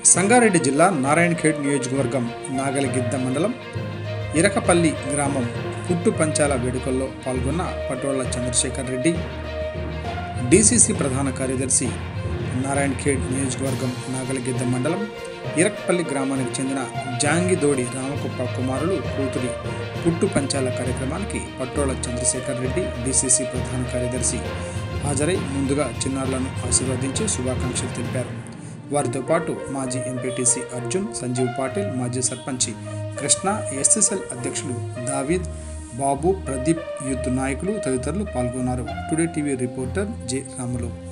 సంగారెడ్డి జిల్లా నారాయణఖేడ్ నియోజకవర్గం నాగలిగిద్ద మండలం ఇరకపల్లి గ్రామం పుట్టు పంచాల వేడుకల్లో పాల్గొన్న పటోళ్ల చంద్రశేఖర్ రెడ్డి డీసీసీ ప్రధాన కార్యదర్శి నారాయణఖేడ్ నియోజకవర్గం నాగలిగిద్ద మండలం ఇరక్పల్లి గ్రామానికి చెందిన జాంగిదోడి రామకుప్ప కుమారులు కూతురి పుట్టు పంచాల కార్యక్రమానికి పట్టోళ్ల చంద్రశేఖర్ రెడ్డి డీసీసీ ప్రధాన కార్యదర్శి హాజరై ముందుగా చిన్నారులను ఆశీర్వదించి శుభాకాంక్షలు తెలిపారు వారితో పాటు మాజీ ఎంపీటీసీ అర్జున్ సంజీవ్ పాటిల్ మాజీ సర్పంచి కృష్ణ ఎస్ఎస్ఎల్ అధ్యక్షులు దావీద్ బాబు ప్రదీప్ యూత్ నాయకులు తదితరులు పాల్గొన్నారు today TV reporter J Ramulu